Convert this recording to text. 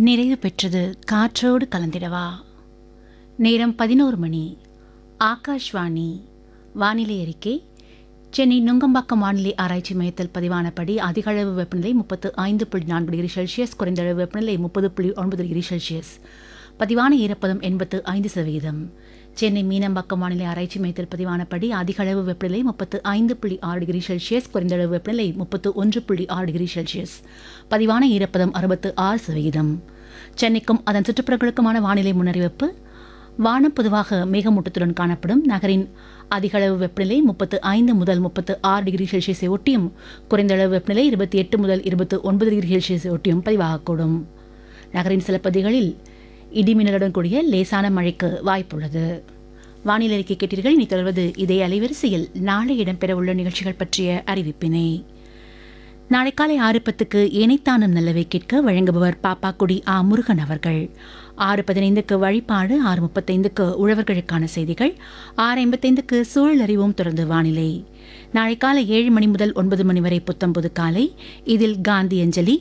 நிறைவு பெற்றது காற்றோடு கலந்திடவா நேரம் பதினோரு மணி ஆகாஷ்வாணி வானிலை அறிக்கை சென்னை நுங்கம்பாக்கம் வானிலை ஆராய்ச்சி மையத்தில் பதிவானபடி அதிகளவு வெப்பநிலை முப்பத்து ஐந்து புள்ளி நான்கு டிகிரி செல்சியஸ் குறைந்த அளவு வெப்பநிலை முப்பது புள்ளி ஒன்பது டிகிரி செல்சியஸ் பதிவான ஈரப்பதம் எண்பத்து ஐந்து சதவீதம் சென்னை மீனம்பாக்கம் வானிலை ஆராய்ச்சி மையத்தில் பதிவானபடி அதிகளவு வெப்பநிலை முப்பத்து ஐந்து புள்ளி ஆறு டிகிரி செல்சியஸ் குறைந்த அளவு வெப்பநிலை முப்பத்து ஒன்று புள்ளி ஆறு டிகிரி செல்சியஸ் பதிவான ஈரப்பதம் அறுபத்து ஆறு சதவீதம் சென்னைக்கும் அதன் சுற்றுப்புறங்களுக்குமான வானிலை முன்னறிவிப்பு வானம் பொதுவாக மேகமூட்டத்துடன் காணப்படும் நகரின் அதிகளவு வெப்பநிலை முப்பத்து ஐந்து முதல் முப்பத்து ஆறு டிகிரி செல்சியஸை ஒட்டியும் குறைந்த அளவு வெப்பநிலை இருபத்தி எட்டு முதல் இருபத்து ஒன்பது டிகிரி செல்சியஸை ஒட்டியும் பதிவாகக்கூடும் நகரின் சில பகுதிகளில் இடிமின்னலுடன் கூடிய லேசான மழைக்கு வாய்ப்புள்ளது வானிலை அறிக்கை கேட்டீர்கள் இனி தொடர்வது இதே அலைவரிசையில் நாளை இடம்பெறவுள்ள நிகழ்ச்சிகள் பற்றிய அறிவிப்பினை நாளை காலை ஆறு பத்துக்கு இணைத்தானும் நல்லவை கேட்க வழங்குபவர் பாப்பாக்குடி ஆ முருகன் அவர்கள் ஆறு பதினைந்துக்கு வழிபாடு ஆறு முப்பத்தைந்துக்கு உழவர்களுக்கான செய்திகள் ஆறு ஐம்பத்தைந்துக்கு சூழல் அறிவும் தொடர்ந்து வானிலை நாளை காலை ஏழு மணி முதல் ஒன்பது மணி வரை புத்தம்புது காலை இதில் காந்தி அஞ்சலி